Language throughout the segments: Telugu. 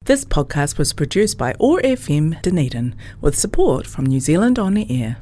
This podcast was produced by ORFM Dunedin with support from New Zealand On the Air.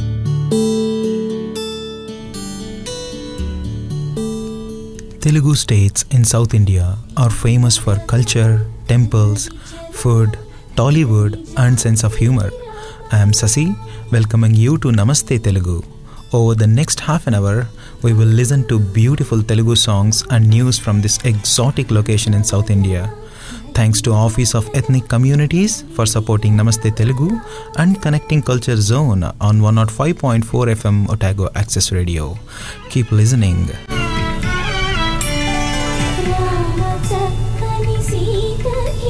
Telugu states in South India are famous for culture, temples, food, Tollywood, and sense of humor. I am Sasi, welcoming you to Namaste Telugu. Over the next half an hour, we will listen to beautiful Telugu songs and news from this exotic location in South India. Thanks to Office of Ethnic Communities for supporting Namaste Telugu and connecting Culture Zone on 105.4 FM Otago Access Radio. Keep listening. చక్కని సీతకి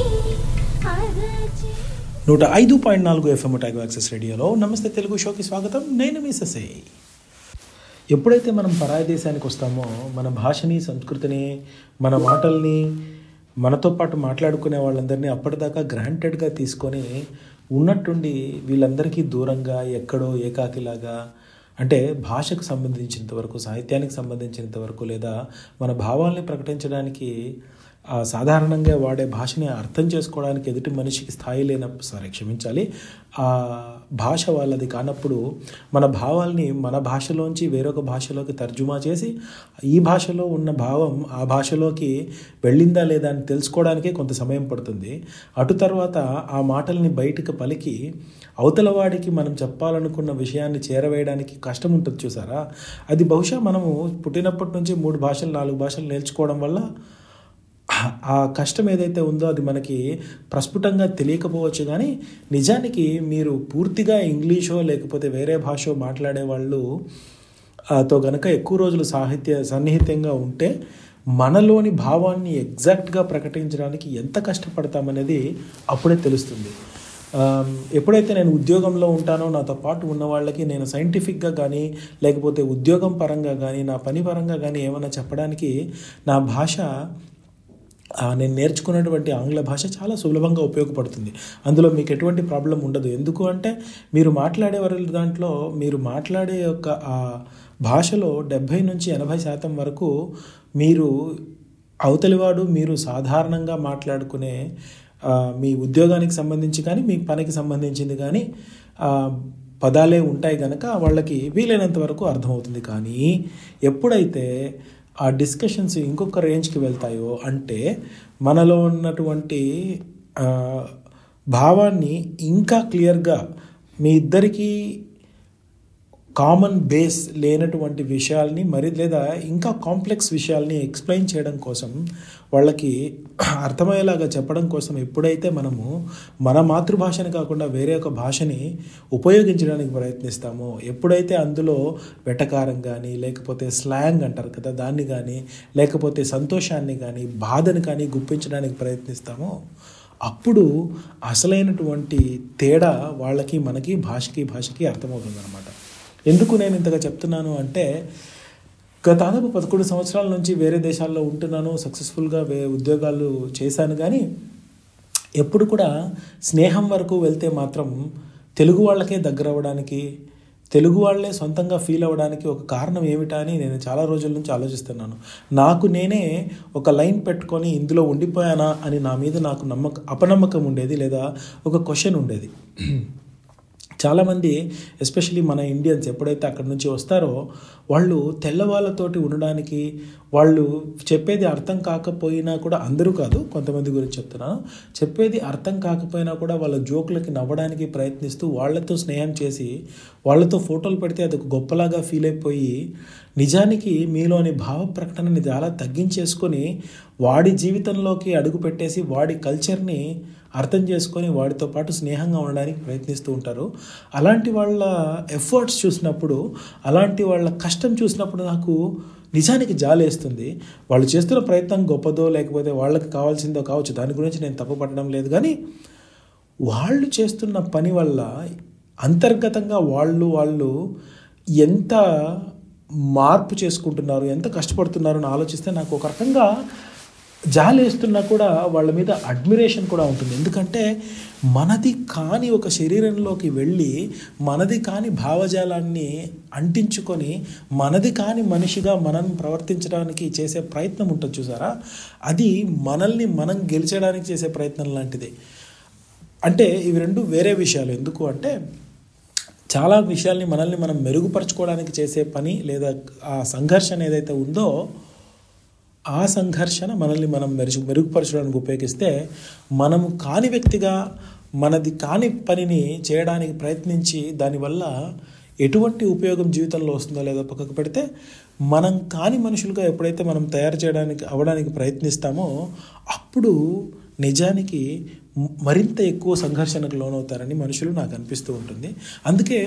అరచి నూట ఐదు పాయింట్ నాలుగు ఎఫ్ఎం ట్యాగో యాక్సెస్ రేడియోలో నమస్తే తెలుగు షోకి స్వాగతం నేను మీ ససే ఎప్పుడైతే మనం పరాయి దేశానికి వస్తామో మన భాషని సంస్కృతిని మన మాటల్ని మనతో పాటు మాట్లాడుకునే వాళ్ళందరినీ అప్పటిదాకా గ్రాంటెడ్గా తీసుకొని ఉన్నట్టుండి వీళ్ళందరికీ దూరంగా ఎక్కడో ఏకాకిలాగా అంటే భాషకు సంబంధించినంత వరకు సాహిత్యానికి సంబంధించినంత వరకు లేదా మన భావాల్ని ప్రకటించడానికి ఆ సాధారణంగా వాడే భాషని అర్థం చేసుకోవడానికి ఎదుటి మనిషికి స్థాయి లేనప్పుడు సరే క్షమించాలి ఆ భాష వాళ్ళది కానప్పుడు మన భావాల్ని మన భాషలోంచి వేరొక భాషలోకి తర్జుమా చేసి ఈ భాషలో ఉన్న భావం ఆ భాషలోకి వెళ్ళిందా లేదా అని తెలుసుకోవడానికే కొంత సమయం పడుతుంది అటు తర్వాత ఆ మాటల్ని బయటకు పలికి అవతల వాడికి మనం చెప్పాలనుకున్న విషయాన్ని చేరవేయడానికి కష్టం ఉంటుంది చూసారా అది బహుశా మనము పుట్టినప్పటి నుంచి మూడు భాషలు నాలుగు భాషలు నేర్చుకోవడం వల్ల ఆ కష్టం ఏదైతే ఉందో అది మనకి ప్రస్ఫుటంగా తెలియకపోవచ్చు కానీ నిజానికి మీరు పూర్తిగా ఇంగ్లీషో లేకపోతే వేరే భాషో మాట్లాడే వాళ్ళు ఆ, తో గనక ఎక్కువ రోజులు సాహిత్య సన్నిహితంగా ఉంటే మనలోని భావాన్ని ఎగ్జాక్ట్గా ప్రకటించడానికి ఎంత కష్టపడతామనేది అప్పుడే తెలుస్తుంది ఆమ్, ఎప్పుడైతే నేను ఉద్యోగంలో ఉంటానో నాతో పాటు ఉన్న వాళ్ళకి నేను సైంటిఫిక్గా కానీ లేకపోతే ఉద్యోగం పరంగా కానీ నా పని పరంగా కానీ ఏమైనా చెప్పడానికి నా భాష ఆ, నేను నేర్చుకున్నటువంటి ఆంగ్ల భాష చాలా సులభంగా ఉపయోగపడుతుంది అందులో మీకు ఎటువంటి ప్రాబ్లం ఉండదు ఎందుకు అంటే మీరు మాట్లాడే వారి దాంట్లో మీరు మాట్లాడే యొక్క ఆ భాషలో డెబ్భై నుంచి ఎనభై శాతం వరకు మీరు అవతలివాడు మీరు సాధారణంగా మాట్లాడుకునే ఆ, మీ ఉద్యోగానికి సంబంధించి కానీ మీ పనికి సంబంధించింది కానీ ఆ, పదాలే ఉంటాయి కనుక వాళ్ళకి వీలైనంత వరకు అర్థమవుతుంది కానీ ఎప్పుడైతే ఆ డిస్కషన్స్ ఇంకొక రేంజ్కి వెళ్తాయో అంటే మనలో ఉన్నటువంటి ఆ, భావాన్ని ఇంకా క్లియర్గా మీ ఇద్దరికీ కామన్ బేస్ లేనటువంటి విషయాల్ని మరి లేదా ఇంకా కాంప్లెక్స్ విషయాల్ని ఎక్స్ప్లెయిన్ చేయడం కోసం వాళ్ళకి అర్థమయ్యేలాగా చెప్పడం కోసం ఎప్పుడైతే మనము మన మాతృభాషని కాకుండా వేరే ఒక భాషని ఉపయోగించడానికి ప్రయత్నిస్తామో ఎప్పుడైతే అందులో వెటకారం కానీ లేకపోతే స్లాంగ్ అంటారు కదా దాన్ని కానీ లేకపోతే సంతోషాన్ని కానీ బాధని కానీ గుప్పించడానికి ప్రయత్నిస్తామో అప్పుడు అసలైనటువంటి తేడా వాళ్ళకి మనకి భాషకి భాషకి అర్థమవుతుంది అనమాట ఎందుకు నేను ఇంతగా చెప్తున్నాను అంటే గత దాదాపు పదకొండు సంవత్సరాల నుంచి వేరే దేశాల్లో ఉంటున్నాను సక్సెస్ఫుల్గా వే ఉద్యోగాలు చేశాను కానీ ఎప్పుడు కూడా స్నేహం వరకు వెళ్తే మాత్రం తెలుగు వాళ్ళకే దగ్గర అవ్వడానికి తెలుగు వాళ్ళే సొంతంగా ఫీల్ అవ్వడానికి ఒక కారణం ఏమిటా అని నేను చాలా రోజుల నుంచి ఆలోచిస్తున్నాను నాకు నేనే ఒక లైన్ పెట్టుకొని ఇందులో ఉండిపోయానా అని నా మీద నాకు నమ్మక అపనమ్మకం ఉండేది లేదా ఒక క్వశ్చన్ ఉండేది చాలామంది ఎస్పెషలీ మన ఇండియన్స్ ఎప్పుడైతే అక్కడి నుంచి వస్తారో వాళ్ళు తెల్లవాళ్ళతోటి ఉండడానికి వాళ్ళు చెప్పేది అర్థం కాకపోయినా కూడా అందరూ కాదు కొంతమంది గురించి చెప్తున్నాను చెప్పేది అర్థం కాకపోయినా కూడా వాళ్ళ జోకులకి నవ్వడానికి ప్రయత్నిస్తూ వాళ్ళతో స్నేహం చేసి వాళ్ళతో ఫోటోలు పెడితే అది ఒక గొప్పలాగా ఫీల్ అయిపోయి నిజానికి మీలోని భావ ప్రకటనని చాలా తగ్గించేసుకొని వాడి జీవితంలోకి అడుగు పెట్టేసి వాడి కల్చర్ని అర్థం చేసుకొని వాడితో పాటు స్నేహంగా ఉండడానికి ప్రయత్నిస్తూ ఉంటారు అలాంటి వాళ్ళ ఎఫర్ట్స్ చూసినప్పుడు అలాంటి వాళ్ళ కష్టం చూసినప్పుడు నాకు నిజానికి జాలేస్తుంది వాళ్ళు చేస్తున్న ప్రయత్నం గొప్పదో లేకపోతే వాళ్ళకి కావాల్సిందో కావచ్చు దాని గురించి నేను తప్పుపట్టడం లేదు కానీ వాళ్ళు చేస్తున్న పని వల్ల అంతర్గతంగా వాళ్ళు వాళ్ళు ఎంత మార్పు చేసుకుంటున్నారు ఎంత కష్టపడుతున్నారు అని ఆలోచిస్తే నాకు ఒక రకంగా జాలి వేస్తున్నా కూడా వాళ్ళ మీద అడ్మిరేషన్ కూడా ఉంటుంది ఎందుకంటే మనది కాని ఒక శరీరంలోకి వెళ్ళి మనది కాని భావజాలాన్ని అంటించుకొని మనది కాని మనిషిగా మనం ప్రవర్తించడానికి చేసే ప్రయత్నం ఉంటుంది చూసారా అది మనల్ని మనం గెలిచడానికి చేసే ప్రయత్నం లాంటిది అంటే ఇవి రెండు వేరే విషయాలు ఎందుకు అంటే చాలా విషయాల్ని మనల్ని మనం మెరుగుపరచుకోవడానికి చేసే పని లేదా ఆ సంఘర్షణ ఏదైతే ఉందో ఆ సంఘర్షణ మనల్ని మనం మెరుగు మెరుగుపరచడానికి ఉపయోగిస్తే మనము కాని వ్యక్తిగా మనది కాని పనిని చేయడానికి ప్రయత్నించి దానివల్ల ఎటువంటి ఉపయోగం జీవితంలో వస్తుందో లేదో పక్కకు పెడితే మనం కాని మనుషులుగా ఎప్పుడైతే మనం తయారు చేయడానికి అవ్వడానికి ప్రయత్నిస్తామో అప్పుడు నిజానికి మ- మరింత ఎక్కువ సంఘర్షణకు లోనవుతారని మనుషులు నాకు అనిపిస్తూ ఉంటుంది అందుకే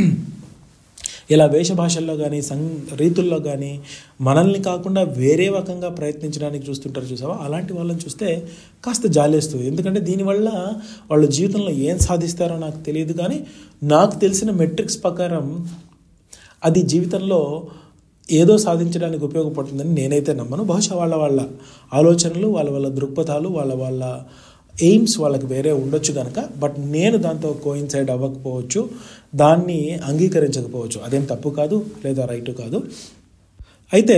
ఇలా వేషభాషల్లో కానీ సం రీతుల్లో కానీ మనల్ని కాకుండా వేరే రకంగా ప్రయత్నించడానికి చూస్తుంటారు చూసావా అలాంటి వాళ్ళని చూస్తే కాస్త జాలేస్తుంది ఎందుకంటే దీనివల్ల వాళ్ళు జీవితంలో ఏం సాధిస్తారో నాకు తెలియదు కానీ నాకు తెలిసిన మెట్రిక్స్ ప్రకారం అది జీవితంలో ఏదో సాధించడానికి ఉపయోగపడుతుందని నేనైతే నమ్మను బహుశా వాళ్ళ వాళ్ళ ఆలోచనలు వాళ్ళ వాళ్ళ దృక్పథాలు వాళ్ళ వాళ్ళ ఎయిమ్స్ వాళ్ళకి వేరే ఉండొచ్చు కనుక బట్ నేను దాంతో కోయిన్సైడ్ అవ్వకపోవచ్చు దాన్ని అంగీకరించకపోవచ్చు అదేం తప్పు కాదు లేదా రైటు కాదు అయితే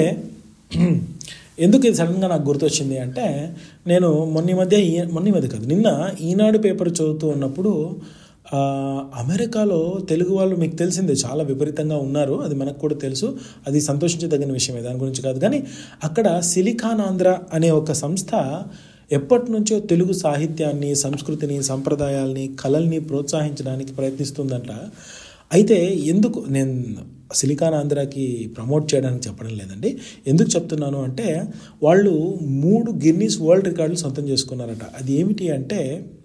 ఎందుకు ఇది సడన్గా నాకు గుర్తొచ్చింది అంటే నేను మొన్న ఈ మధ్య ఈ- మొన్న ఈ మధ్య కాదు నిన్న ఈనాడు పేపర్ చదువుతూ ఉన్నప్పుడు ఆ, అమెరికాలో తెలుగు వాళ్ళు మీకు తెలిసిందే చాలా విపరీతంగా ఉన్నారు అది మనకు కూడా తెలుసు అది సంతోషించదగిన విషయమే దాని గురించి కాదు కానీ అక్కడ సిలికాన్ ఆంధ్ర అనే ఒక సంస్థ ఎప్పటి నుంచో తెలుగు సాహిత్యాన్ని సంస్కృతిని సంప్రదాయాల్ని కళల్ని ప్రోత్సహించడానికి ప్రయత్నిస్తుందంట అయితే ఎందుకు నేను సిలికాన్ ఆంధ్రాకి ప్రమోట్ చేయడానికి చెప్పడం లేదండి ఎందుకు చెప్తున్నాను అంటే వాళ్ళు మూడు గిన్నీస్ వరల్డ్ రికార్డులు సొంతం చేసుకున్నారట అది ఏమిటి అంటే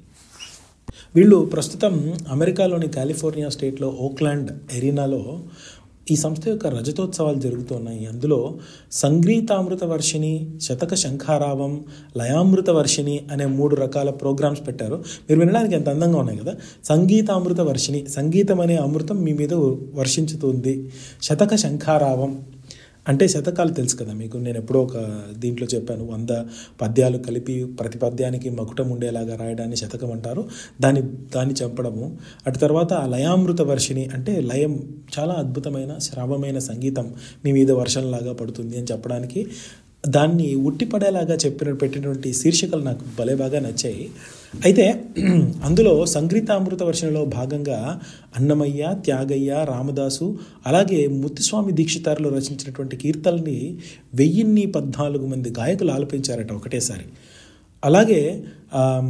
వీళ్ళు ప్రస్తుతం అమెరికాలోని కాలిఫోర్నియా స్టేట్లో ఓక్లాండ్ ఎరీనాలో ఈ సంస్థ యొక్క రజతోత్సవాలు జరుగుతున్నాయి అందులో సంగీతామృత వర్షిణి శతక శంఖారావం లయామృత వర్షిణి అనే మూడు రకాల ప్రోగ్రామ్స్ పెట్టారు మీరు వినడానికి ఎంత అందంగా ఉన్నాయి కదా సంగీతామృత వర్షిణి సంగీతం అనే అమృతం మీ మీద వర్షించుతుంది శతక శంఖారావం అంటే శతకాలు తెలుసు కదా మీకు నేను ఎప్పుడో ఒక దీంట్లో చెప్పాను వంద పద్యాలు కలిపి ప్రతి పద్యానికి మకుటం ఉండేలాగా రాయడాన్ని శతకం అంటారు దాన్ని దాన్ని చంపడము అటు తర్వాత ఆ లయామృత వర్షిణి అంటే లయం చాలా అద్భుతమైన శ్రావమైన సంగీతం మీ మీద వర్షంలాగా పడుతుంది అని చెప్పడానికి దాన్ని ఉట్టిపడేలాగా చెప్పిన పెట్టినటువంటి శీర్షికలు నాకు భలే బాగా నచ్చాయి అయితే అందులో సంగీతామృత వర్షంలో భాగంగా అన్నమయ్య త్యాగయ్య రామదాసు అలాగే ముత్తుస్వామి దీక్షితారులు రచించినటువంటి కీర్తనల్ని వెయ్యిన్ని పద్నాలుగు మంది గాయకులు ఆలపించారట ఒకటేసారి అలాగే ఆమ్,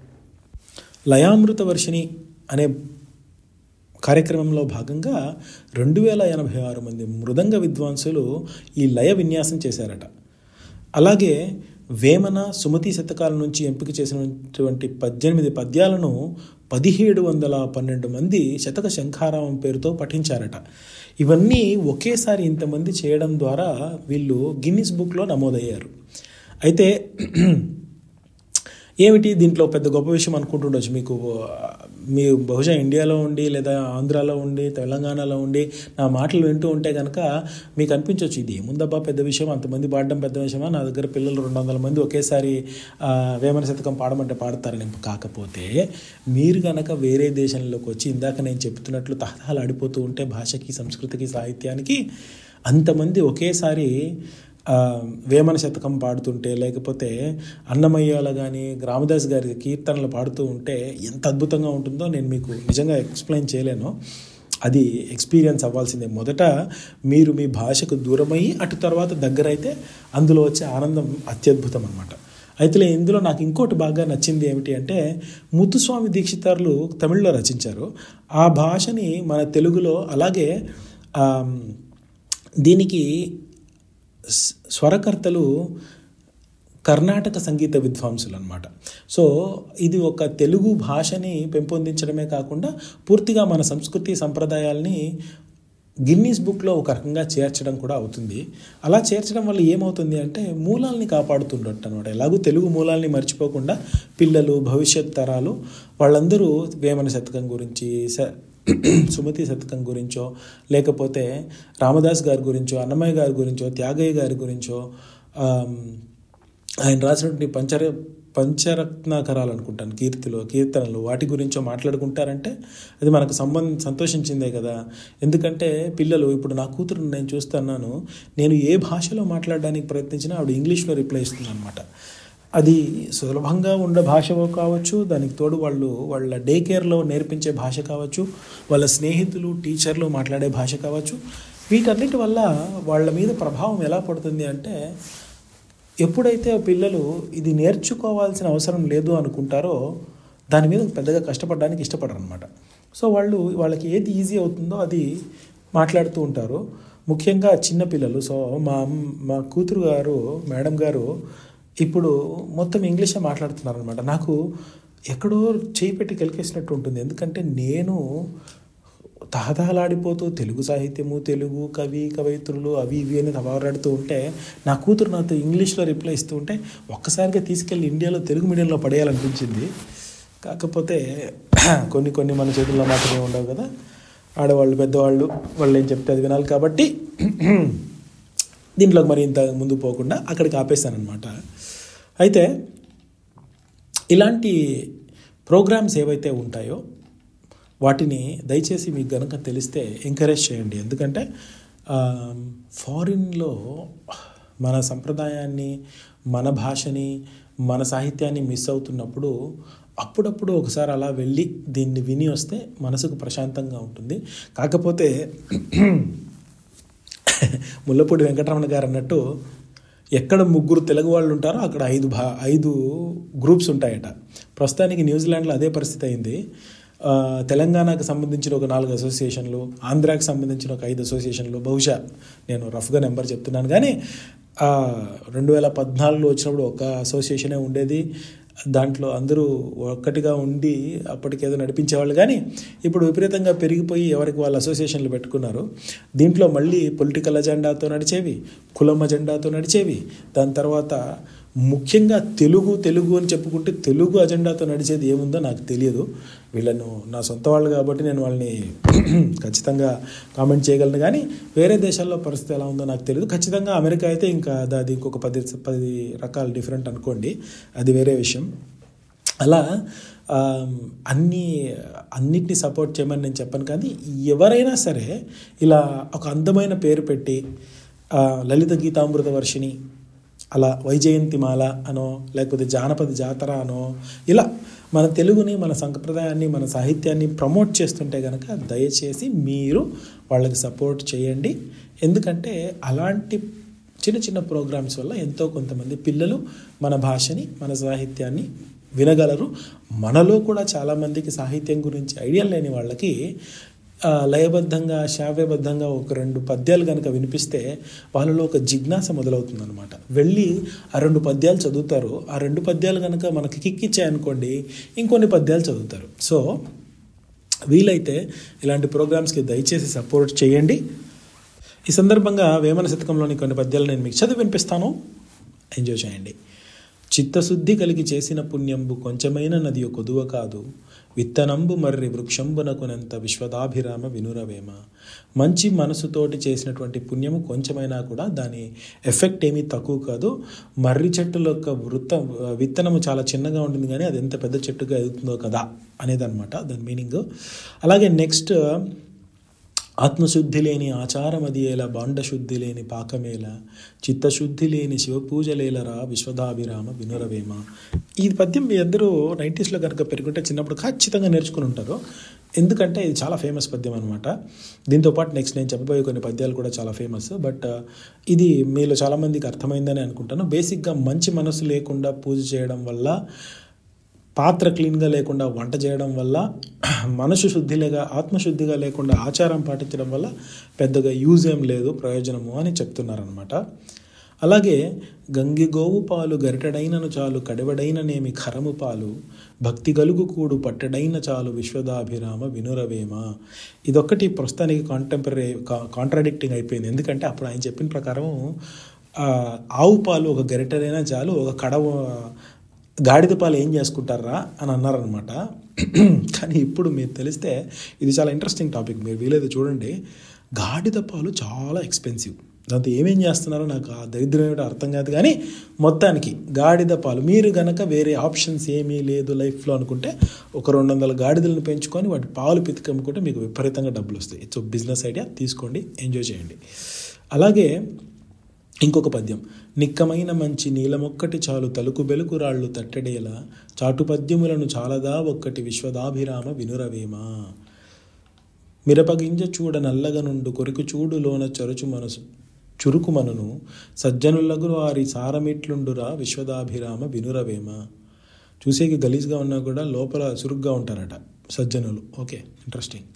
లయామృత వర్షిణి అనే కార్యక్రమంలో భాగంగా రెండు వేల ఎనభై ఆరు మంది మృదంగ విద్వాంసులు ఈ లయ విన్యాసం చేశారట అలాగే వేమన సుమతి శతకాల నుంచి ఎంపిక చేసినటువంటి పద్దెనిమిది పద్యాలను పదిహేడు వందల పన్నెండు మంది శతక శంఖారావం పేరుతో పఠించారట ఇవన్నీ ఒకేసారి ఇంతమంది చేయడం ద్వారా వీళ్ళు గిన్నిస్ బుక్లో నమోదయ్యారు అయితే ఏమిటి దీంట్లో పెద్ద గొప్ప విషయం అనుకుంటుండొచ్చు మీకు ఆ, మీ బహుశా ఇండియాలో ఉండి లేదా ఆంధ్రాలో ఉండి తెలంగాణలో ఉండి నా మాటలు వింటూ ఉంటే కనుక మీకు అనిపించవచ్చు ఇది ఏముందబ్బా పెద్ద విషయం అంతమంది పాడడం పెద్ద విషయమా నా దగ్గర పిల్లలు రెండు వందల మంది ఒకేసారి ఆ, వేమన శతకం పాడమంటే పాడతారని కాకపోతే మీరు కనుక వేరే దేశంలోకి వచ్చి ఇందాక నేను చెప్తున్నట్లు తహతహాలు ఆడిపోతూ ఉంటే భాషకి సంస్కృతికి సాహిత్యానికి అంతమంది ఒకేసారి ఆ, వేమన శతకం పాడుతుంటే లేకపోతే అన్నమయ్యాల కానీ రామదాస్ గారి కీర్తనలు పాడుతూ ఉంటే ఎంత అద్భుతంగా ఉంటుందో నేను మీకు నిజంగా ఎక్స్ప్లెయిన్ చేయలేను అది ఎక్స్పీరియన్స్ అవ్వాల్సిందే మొదట మీరు మీ భాషకు దూరమయ్యి అటు తర్వాత దగ్గరైతే అందులో వచ్చే ఆనందం అత్యద్భుతం అనమాట అయితే ఇందులో నాకు ఇంకోటి బాగా నచ్చింది ఏమిటి అంటే ముత్తుస్వామి దీక్షితారులు తమిళ్లో రచించారు ఆ భాషని మన తెలుగులో అలాగే ఆమ్, దీనికి స్- స్వరకర్తలు కర్ణాటక సంగీత విద్వాంసులు అనమాట సో ఇది ఒక తెలుగు భాషని పెంపొందించడమే కాకుండా పూర్తిగా మన సంస్కృతి సంప్రదాయాల్ని గిన్నీస్ బుక్లో ఒక రకంగా చేర్చడం కూడా అవుతుంది అలా చేర్చడం వల్ల ఏమవుతుంది అంటే మూలాల్ని కాపాడుతుండొట్టు అనమాట ఎలాగో తెలుగు మూలాల్ని మర్చిపోకుండా పిల్లలు భవిష్యత్ తరాలు వాళ్ళందరూ వేమన శతకం గురించి స సుమతి శతకం గురించో లేకపోతే రామదాస్ గారి గురించో అన్నమయ్య గారి గురించో త్యాగయ్య గారి గురించో ఆమ్, ఆయన రాసినటువంటి పంచర పంచరత్నాకరాలు అనుకుంటాను కీర్తిలో కీర్తనలు వాటి గురించో మాట్లాడుకుంటారంటే అది మనకు సంబంధ సంతోషించిందే కదా ఎందుకంటే పిల్లలు ఇప్పుడు నా కూతురు నేను చూస్తున్నాను నేను ఏ భాషలో మాట్లాడడానికి ప్రయత్నించినా ఆవిడ ఇంగ్లీష్లో రిప్లై ఇస్తుంది అనమాట అది సులభంగా ఉండే భాష కావచ్చు దానికి తోడు వాళ్ళు వాళ్ళ డే కేర్లో నేర్పించే భాష కావచ్చు వాళ్ళ స్నేహితులు టీచర్లు మాట్లాడే భాష కావచ్చు వీటన్నిటి వల్ల వాళ్ళ మీద ప్రభావం ఎలా పడుతుంది అంటే ఎప్పుడైతే ఆ పిల్లలు ఇది నేర్చుకోవాల్సిన అవసరం లేదు అనుకుంటారో దాని మీద పెద్దగా కష్టపడడానికి ఇష్టపడరు అనమాట సో వాళ్ళు వాళ్ళకి ఏది ఈజీ అవుతుందో అది మాట్లాడుతూ ఉంటారు ముఖ్యంగా చిన్నపిల్లలు సో మా అమ్- మా కూతురు గారు మేడం గారు ఇప్పుడు మొత్తం ఇంగ్లీషే మాట్లాడుతున్నారు అనమాట నాకు ఎక్కడో చేయి పెట్టి కెలికేసినట్టు ఉంటుంది ఎందుకంటే నేను తహతహలాడిపోతూ తెలుగు సాహిత్యము తెలుగు కవి కవయిత్రులు అవి ఇవి అని తబారాడుతూ ఉంటే నా కూతురు నాతో ఇంగ్లీష్లో రిప్లై ఇస్తూ ఉంటే ఒక్కసారిగా తీసుకెళ్ళి ఇండియాలో తెలుగు మీడియంలో పడేయాలనిపించింది కాకపోతే కొన్ని కొన్ని మన చేతుల్లో మాత్రమే ఉండవు కదా ఆడవాళ్ళు పెద్దవాళ్ళు వాళ్ళు ఏం చెప్తే అది వినాలి కాబట్టి దీంట్లోకి మరి ఇంత ముందు పోకుండా అక్కడికి ఆపేశాను అనమాట అయితే ఇలాంటి ప్రోగ్రామ్స్ ఏవైతే ఉంటాయో వాటిని దయచేసి మీకు గనక తెలిస్తే ఎంకరేజ్ చేయండి ఎందుకంటే ఫారిన్లో మన సంప్రదాయాన్ని మన భాషని మన సాహిత్యాన్ని మిస్ అవుతున్నప్పుడు అప్పుడప్పుడు ఒకసారి అలా వెళ్ళి దీన్ని విని వస్తే మనసుకు ప్రశాంతంగా ఉంటుంది కాకపోతే ముల్లపూడి వెంకటరమణ గారు అన్నట్టు ఎక్కడ ముగ్గురు తెలుగు వాళ్ళు ఉంటారో అక్కడ ఐదు భా ఐదు గ్రూప్స్ ఉంటాయట ప్రస్తుతానికి న్యూజిలాండ్లో అదే పరిస్థితి అయింది ఆ, తెలంగాణకు సంబంధించిన ఒక నాలుగు అసోసియేషన్లు ఆంధ్రాకి సంబంధించిన ఒక ఐదు అసోసియేషన్లు బహుశా నేను రఫ్గా నెంబర్ చెప్తున్నాను కానీ ఆ, రెండు వేల పద్నాలుగులో వచ్చినప్పుడు ఒక అసోసియేషనే ఉండేది దాంట్లో అందరూ ఒక్కటిగా ఉండి అప్పటికేదో నడిపించేవాళ్ళు కానీ ఇప్పుడు విపరీతంగా పెరిగిపోయి ఎవరికి వాళ్ళు అసోసియేషన్లు పెట్టుకున్నారు దీంట్లో మళ్ళీ పొలిటికల్ అజెండాతో నడిచేవి కులం అజెండాతో నడిచేవి దాని తర్వాత ముఖ్యంగా తెలుగు తెలుగు అని చెప్పుకుంటే తెలుగు అజెండాతో నడిచేది ఏముందో నాకు తెలియదు వీళ్ళను నా సొంత వాళ్ళు కాబట్టి నేను వాళ్ళని ఖచ్చితంగా కామెంట్ చేయగలను కానీ వేరే దేశాల్లో పరిస్థితి ఎలా ఉందో నాకు తెలియదు ఖచ్చితంగా అమెరికా అయితే ఇంకా అది- అది ఇంకొక పది పది రకాల డిఫరెంట్ అనుకోండి అది వేరే విషయం అలా ఆ, అన్ని అన్నిటిని సపోర్ట్ చేయమని నేను చెప్పను కానీ ఎవరైనా సరే ఇలా ఒక అందమైన పేరు పెట్టి ఆ, లలిత గీతామృత వర్షిణి అలా వైజయంతిమాల అనో లేకపోతే జానపద జాతర అనో ఇలా మన తెలుగుని మన సంప్రదాయాన్ని మన సాహిత్యాన్ని ప్రమోట్ చేస్తుంటే కనుక దయచేసి మీరు వాళ్ళకి సపోర్ట్ చేయండి ఎందుకంటే అలాంటి చిన్న చిన్న ప్రోగ్రామ్స్ వల్ల ఎంతో కొంతమంది పిల్లలు మన భాషని మన సాహిత్యాన్ని వినగలరు మనలో కూడా చాలామందికి సాహిత్యం గురించి ఐడియా లేని వాళ్ళకి ఆ, లయబద్ధంగా శ్రావ్యబద్ధంగా ఒక రెండు పద్యాలు కనుక వినిపిస్తే వాళ్ళలో ఒక జిజ్ఞాస మొదలవుతుందన్నమాట వెళ్ళి ఆ రెండు పద్యాలు చదువుతారు ఆ రెండు పద్యాలు కనుక మనకి కిక్కిచ్చాయనుకోండి ఇంకొన్ని పద్యాలు చదువుతారు సో వీలైతే ఇలాంటి ప్రోగ్రామ్స్కి దయచేసి సపోర్ట్ చేయండి ఈ సందర్భంగా వేమన శతకంలోని కొన్ని పద్యాలు నేను మీకు చదివి వినిపిస్తాను ఎంజాయ్ చేయండి చిత్తశుద్ధి కలిగి చేసిన పుణ్యంబు కొంచెమైన నది కొదువ కాదు విత్తనంబు మర్రి వృక్షంబునకునంత విశ్వదాభిరామ వినురవేమ మంచి మనసుతోటి చేసినటువంటి పుణ్యము కొంచెమైనా కూడా దాని ఎఫెక్ట్ ఏమీ తక్కువ కాదు మర్రి చెట్టుల యొక్క వృత్త విత్తనము చాలా చిన్నగా ఉంటుంది కానీ అది ఎంత పెద్ద చెట్టుగా ఎదుగుతుందో కదా అనేదన్నమాట దాని మీనింగ్ అలాగే నెక్స్ట్ ఆత్మశుద్ధి లేని ఆచారమదియేల బాండశుద్ధి లేని పాకమేల చిత్తశుద్ధి లేని శివపూజలేలరా విశ్వదాభిరామ వినురవేమ ఈ పద్యం మీ అందరూ నైంటీస్లో కనుక పెరుగుంటే చిన్నప్పుడు ఖచ్చితంగా నేర్చుకుని ఉంటారు ఎందుకంటే ఇది చాలా ఫేమస్ పద్యం అనమాట దీంతోపాటు నెక్స్ట్ నేను చెప్పబోయే కొన్ని పద్యాలు కూడా చాలా ఫేమస్ బట్ ఇది మీలో చాలామందికి అర్థమైందని అనుకుంటాను బేసిక్గా మంచి మనసు లేకుండా పూజ చేయడం వల్ల పాత్ర క్లీన్గా లేకుండా వంట చేయడం వల్ల మనసు శుద్ధిలేగా ఆత్మశుద్ధిగా లేకుండా ఆచారం పాటించడం వల్ల పెద్దగా యూజ్ ఏం లేదు ప్రయోజనము అని చెప్తున్నారనమాట అలాగే గంగి గోవు పాలు గరిటెడైనను చాలు కడివడైననేమి ఖరము పాలు భక్తి గలుగు కూడు పట్టెడైన చాలు విశ్వదాభిరామ వినురవేమ ఇదొక్కటి ప్రస్తుతానికి కాంటెంపరీ కాంట్రాడిక్టింగ్ అయిపోయింది ఎందుకంటే అప్పుడు ఆయన చెప్పిన ప్రకారం ఆ, ఆవు పాలు ఒక గరిటెడైనా చాలు ఒక కడవ గాడిద పాలు ఏం చేసుకుంటారా అని అన్నారనమాట కానీ ఇప్పుడు మీరు తెలిస్తే ఇది చాలా ఇంట్రెస్టింగ్ టాపిక్ మీరు వీలైతే చూడండి గాడిద పాలు చాలా ఎక్స్పెన్సివ్ దాంతో ఏమేం చేస్తున్నారో నాకు ఆ దరిద్రం ఏమిటో అర్థం కాదు కానీ మొత్తానికి గాడిద పాలు మీరు గనక వేరే ఆప్షన్స్ ఏమీ లేదు లైఫ్లో అనుకుంటే ఒక రెండు వందల గాడిదలను పెంచుకొని వాటి పాలు పితికి అమ్ముకుంటే మీకు విపరీతంగా డబ్బులు వస్తాయి ఇట్స్ బిజినెస్ ఐడియా తీసుకోండి ఎంజాయ్ చేయండి అలాగే ఇంకొక పద్యం నిక్కమైన మంచి నీలమొక్కటి చాలు తలుకు బెలుకు రాళ్ళు తట్టడేలా చాటు పద్యములను చాలదా ఒక్కటి విశ్వదాభిరామ వినురవేమ మిరపగింజ చూడ నల్లగనుండు కొరికి చూడు లోన చరుచు మనసు చురుకు మనను సజ్జనులకు వారి సారమిట్లుండురా విశ్వదాభిరామ వినురవేమ చూసేకి గలీజ్గా ఉన్నా కూడా లోపల చురుగ్గా ఉంటారట సజ్జనులు ఓకే ఇంట్రెస్టింగ్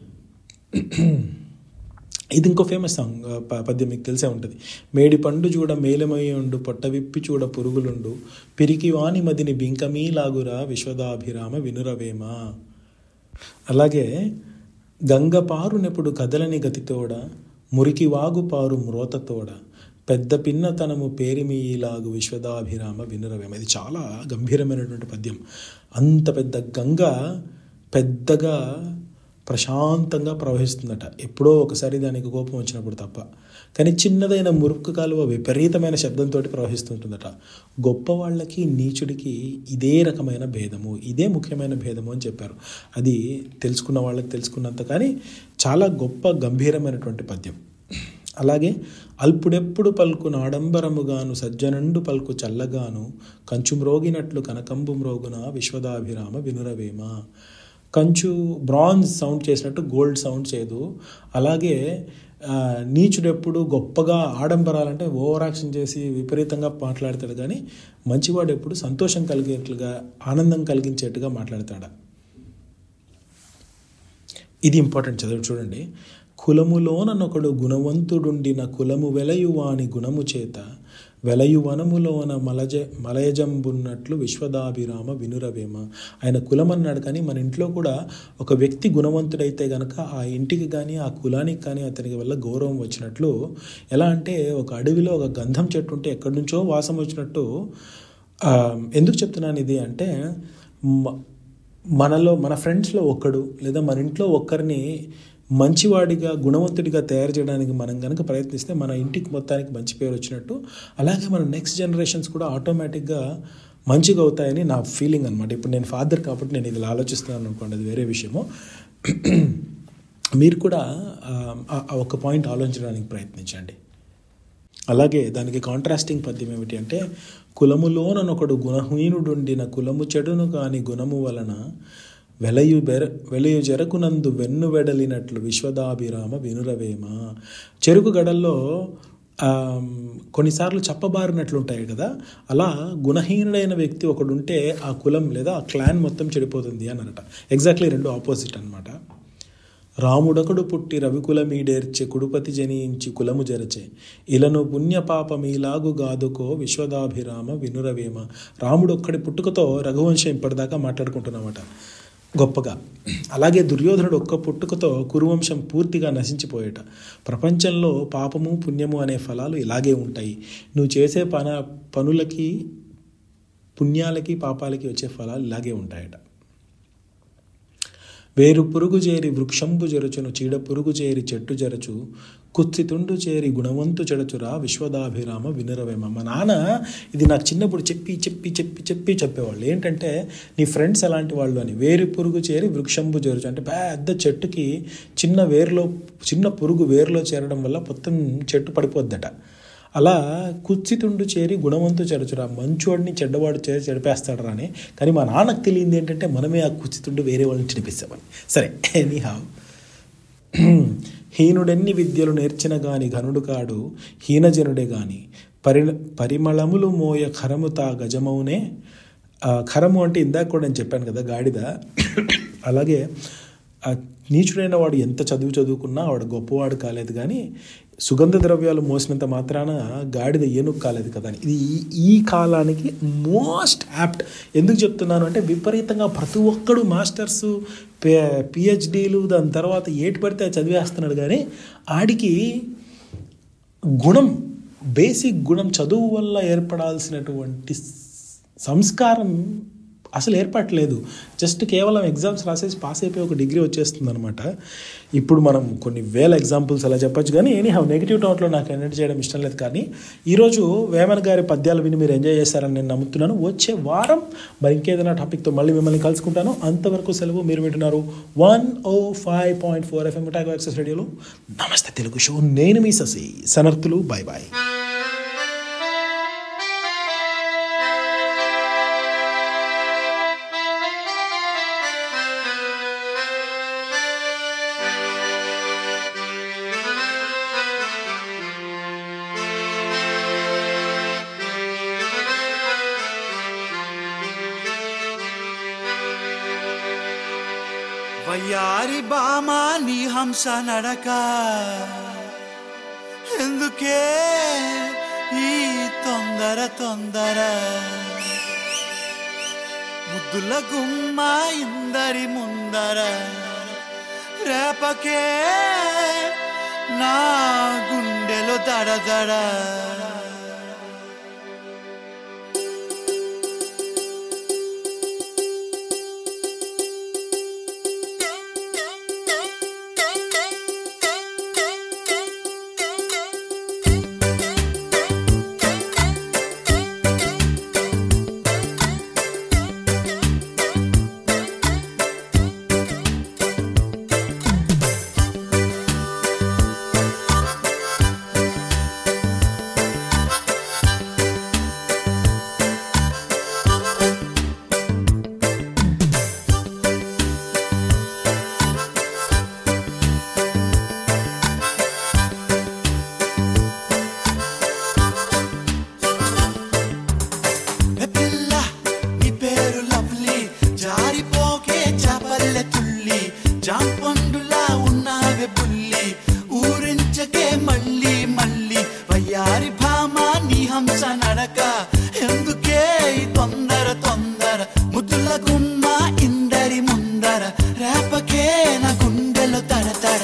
ఇది ఇంకో ఫేమస్ సాంగ్ ఆ, ప- పద్యం మీకు తెలిసే ఉంటుంది మేడి పండు చూడ మేలమయ్యుండు పొట్ట విప్పి చూడ పురుగులుండు పిరికి వాని మదిని బింకమీ లాగురా విశ్వదాభిరామ వినురవేమ అలాగే గంగ పారునెప్పుడు కదలని గతితోడ మురికి వాగు పారు మ్రోతతోడ పెద్ద పిన్నతనము పేరిమీలాగు విశ్వదాభిరామ వినురవేమ ఇది చాలా గంభీరమైనటువంటి పద్యం అంత పెద్ద గంగ పెద్దగా ప్రశాంతంగా ప్రవహిస్తుందట ఎప్పుడో ఒకసారి దానికి కోపం వచ్చినప్పుడు తప్ప కానీ చిన్నదైన మురుక్కు కాలువ విపరీతమైన శబ్దంతో ప్రవహిస్తుంటుందట గొప్ప వాళ్ళకి నీచుడికి ఇదే రకమైన భేదము ఇదే ముఖ్యమైన భేదము అని చెప్పారు అది తెలుసుకున్న వాళ్ళకి తెలుసుకున్నంత కానీ చాలా గొప్ప గంభీరమైనటువంటి పద్యం అలాగే అల్పుడెప్పుడు పలుకు నాడంబరముగాను సజ్జనండు పలుకు చల్లగాను కంచు మ్రోగినట్లు కనకంబు మ్రోగున విశ్వదాభిరామ వినురవేమ కంచు బ్రాంజ్ సౌండ్ చేసినట్టు గోల్డ్ సౌండ్ చేయదు అలాగే ఆ, నీచుడెప్పుడు గొప్పగా ఆడంబరాలంటే ఓవర్ యాక్షన్ చేసి విపరీతంగా మాట్లాడతాడు కానీ మంచివాడు ఎప్పుడు సంతోషం కలిగేట్లుగా ఆనందం కలిగించేట్టుగా మాట్లాడతాడు ఇది ఇంపార్టెంట్ చదువు చూడండి కులములోననొకడు గుణవంతుడుండిన కులము వెలయువాని గుణము చేత వెలయు వనములోన మలజ మలయజంబున్నట్లు విశ్వదాభిరామ వినురవేమ ఆయన కులం అన్నాడు కానీ మన ఇంట్లో కూడా ఒక వ్యక్తి గుణవంతుడైతే గనక ఆ ఇంటికి కానీ ఆ కులానికి కానీ అతనికి వల్ల గౌరవం వచ్చినట్లు ఎలా అంటే ఒక అడవిలో ఒక గంధం చెట్టు ఉంటే ఎక్కడి నుంచో వాసం వచ్చినట్టు ఆ, ఎందుకు చెప్తున్నాను ఇది అంటే మ- మనలో మన ఫ్రెండ్స్లో ఒక్కడు లేదా మన ఇంట్లో ఒక్కరిని మంచివాడిగా గుణవంతుడిగా తయారు చేయడానికి మనం కనుక ప్రయత్నిస్తే మన ఇంటికి మొత్తానికి మంచి పేరు వచ్చినట్టు అలాగే మన నెక్స్ట్ జనరేషన్స్ కూడా ఆటోమేటిక్గా మంచిగా అవుతాయని నా ఫీలింగ్ అనమాట ఇప్పుడు నేను ఫాదర్ కాబట్టి నేను ఇది ఆలోచిస్తున్నాను అనుకోండి అది వేరే విషయము మీరు కూడా ఆ, ఆ- ఆ ఒక పాయింట్ ఆలోచించడానికి ప్రయత్నించండి అలాగే దానికి కాంట్రాస్టింగ్ పద్యం ఏమిటి అంటే కులములోననొకడు గుణహీనుడుండిన కులము చెడును కాని గుణము వలన వెలయు బెర వెలయు జరకునందు వెన్ను వెడలినట్లు విశ్వదాభిరామ వినురవేమ చెరుకు గడల్లో ఆ, కొన్నిసార్లు చెప్పబారినట్లు ఉంటాయి కదా అలా గుణహీనుడైన వ్యక్తి ఒకడు ఉంటే ఆ కులం లేదా ఆ క్లాన్ మొత్తం చెడిపోతుంది అన్నారట ఎగ్జాక్ట్లీ రెండు ఆపోజిట్ అన్నమాట రాముడొకడు పుట్టి రవికులమీడేర్చె కుడుపతి జనించి కులము జరచే ఇలను పుణ్యపాపమీలాగు గాదుకో విశ్వదాభిరామ వినురవేమ రాముడు ఒక్కడి పుట్టుకతో రఘువంశం ఇప్పటిదాకా మాట్లాడుకుంటున్నామట గొప్పగా అలాగే దుర్యోధనుడు ఒక్క పుట్టుకతో కురువంశం పూర్తిగా నశించిపోయేట ప్రపంచంలో పాపము పుణ్యము అనే ఫలాలు ఇలాగే ఉంటాయి నువ్వు చేసే పన పనులకి పుణ్యాలకి పాపాలకి వచ్చే ఫలాలు ఇలాగే ఉంటాయట వేరు పురుగు చేరి వృక్షంబు జరచును చీడ పురుగు చేరి చెట్టు జరచు కుత్సితుండు చేరి గుణవంతు చెడచురా విశ్వదాభిరామ వినురవేమ మా నాన్న ఇది నాకు చిన్నప్పుడు చెప్పి చెప్పి చెప్పి చెప్పి చెప్పేవాళ్ళు ఏంటంటే నీ ఫ్రెండ్స్ ఎలాంటి వాళ్ళు అని వేరు పురుగు చేరి వృక్షంబు జరచు అంటే పెద్ద చెట్టుకి చిన్న వేరులో చిన్న పురుగు వేరులో చేరడం వల్ల మొత్తం చెట్టు పడిపోద్దట అలా కుత్సితుండు చేరి గుణవంతు చెరచురా మంచోడిని చెడ్డవాడు చేరి చెడిపేస్తాడు అని కానీ మా నాన్నకు తెలియంది ఏంటంటే మనమే ఆ కుత్సితుండు వేరే వాళ్ళని చెడిపిస్తామని సరే ఎనీ హావ్ హీనుడెన్ని విద్యలు నేర్చిన గాని ఘనుడు కాడు హీనజనుడే గాని పరి పరిమళములు మోయ ఖరము తా గజమౌనే ఆ ఖరము అంటే ఇందాక కూడా నేను చెప్పాను కదా గాడిద అలాగే ఆ నీచుడైన వాడు ఎంత చదువు చదువుకున్నా వాడు గొప్పవాడు కాలేదు కానీ సుగంధ ద్రవ్యాలు మోసినంత మాత్రాన గాడిద ఏనుగు కాలేదు కదా అని ఇది ఈ- ఈ కాలానికి మోస్ట్ యాప్ట్ ఎందుకు చెప్తున్నాను అంటే విపరీతంగా ప్రతి ఒక్కడు మాస్టర్స్ పిహెచ్డీలు దాని తర్వాత ఏటి పడితే అది చదివేస్తున్నాడు కానీ ఆడికి గుణం బేసిక్ గుణం చదువు వల్ల ఏర్పడాల్సినటువంటి స్- సంస్కారం అసలు ఏర్పాటు లేదు జస్ట్ కేవలం ఎగ్జామ్స్ రాసేసి పాస్ అయిపోయి ఒక డిగ్రీ వచ్చేస్తుంది అనమాట ఇప్పుడు మనం కొన్ని వేల ఎగ్జాంపుల్స్ అలా చెప్పొచ్చు కానీ ఎనీ హౌ నెగిటివ్ టౌట్లో నాకు ఎంటర్ చేయడం ఇష్టం లేదు కానీ ఈరోజు వేమన్ గారి పద్యాలు విని మీరు ఎంజాయ్ చేస్తారని నేను నమ్ముతున్నాను వచ్చే వారం మరి ఇంకేదైనా టాపిక్తో మళ్ళీ మిమ్మల్ని కలుసుకుంటాను అంతవరకు సెలవు మీరు వింటున్నారు one O five point four FM టాగో యాక్సెస్ రేడియోలో నమస్తే తెలుగు షో నేను మీ ససి సనర్తులు బాయ్ బాయ్ వయ్యారి బామా నీ హంస నడక ఎందుకే ఈ తొందర తొందర ముద్దుల గుమ్మ ఇందరి ముందర రేపకే నా గుండెలో దడ దడ ఏ పిల్ల నీ పేరు లవ్లీ జారిపోకే చాపల్లె తుల్లి జాంపండులా ఉన్నావే బుల్లి ఊరించకే మళ్ళీ మళ్ళీ వయ్యారి భామ నీ హంస నడక ఎందుకే ఈ తొందర తొందర ముద్దుల గుమ్మ ఇందరి ముందర రేపకే నా గుండెలో తడ తడ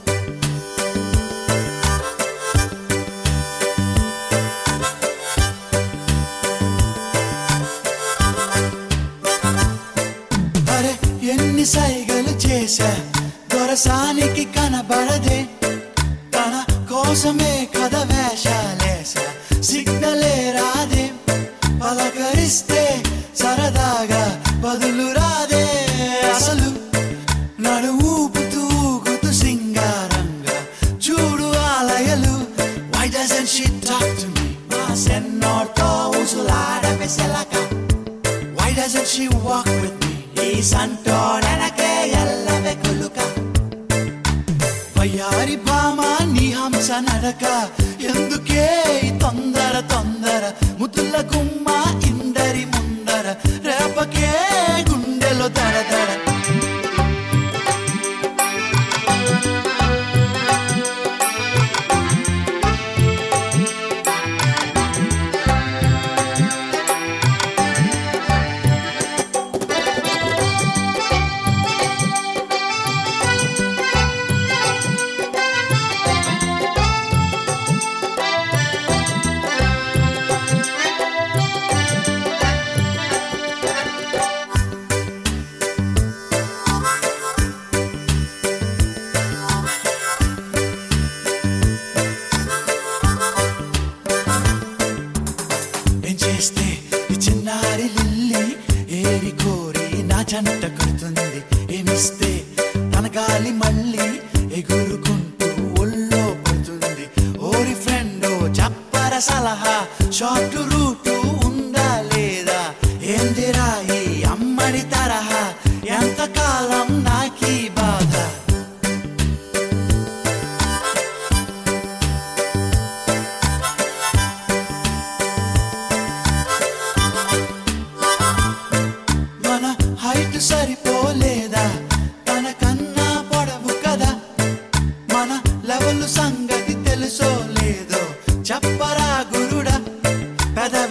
అరే ఎన్ని సైగలు చేశా దొరసానికి కనబడదే తన కోసమే కథ వేషాలేసా సిగ్నలే రాదే పలకరిస్తే సరదాగా బదులు రాదే అసలు నడు ఊపుతూ ఊగుతూ సింగారంగా చూడు ఆలయలు Why doesn't she talk to me? మా సెన్నోర్తో ఉసులాడవే సెలక Why doesn't she walk with me? ఈ సంటోడనకే ఎల్లవే కులుక వయ్యారి భామ నీ హంస నడక ఎందుకే ఈ తొందర తొందర ముద్దుల గుమ్మ ఇందరి ముందర రేపకే గుండెలో దడ దడ ఏం చేస్తే ఈ చిన్నారి లిల్లి ఏరి కోరి నా జంట కడుతుంది ఏమిస్తే తన గాలి మళ్ళీ ఎగురుకుంటూ ఒళ్ళో పడుతుంది ఓరి ఫ్రెండ్ చెప్పర సలహా షార్ట్ రూటు ఉందా లేదా ఏందిరా ఈ అమ్మడి తరహా ఎంతకాలం నాకీ బాధ మన హైట్ సరిపోలేదా తన కన్నా పొడవు కదా మన లెవెల్ సంగతి తెలుసో లేదో చెప్పరా గురుడా పెదవి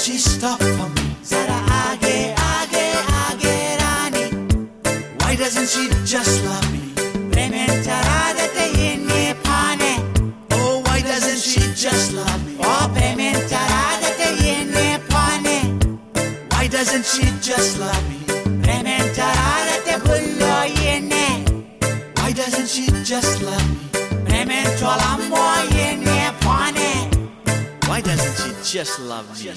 she stop for me? Zara aage, aage, aage rani. Why doesn't she just love me? ప్రేమించరాదట ఎన్ని పానే Oh, why doesn't she just love me? ఓ ప్రేమించరాదట ఎన్ని పానే Why doesn't she just love me? ప్రేమించరాదట బుల్లో ఎన్నే Why doesn't she just love me? ప్రేమించోలమ్మో ఎన్ని పానే Why doesn't she just love me?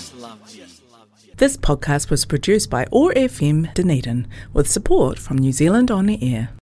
This podcast was produced by OAR FM Dunedin with support from New Zealand On the Air.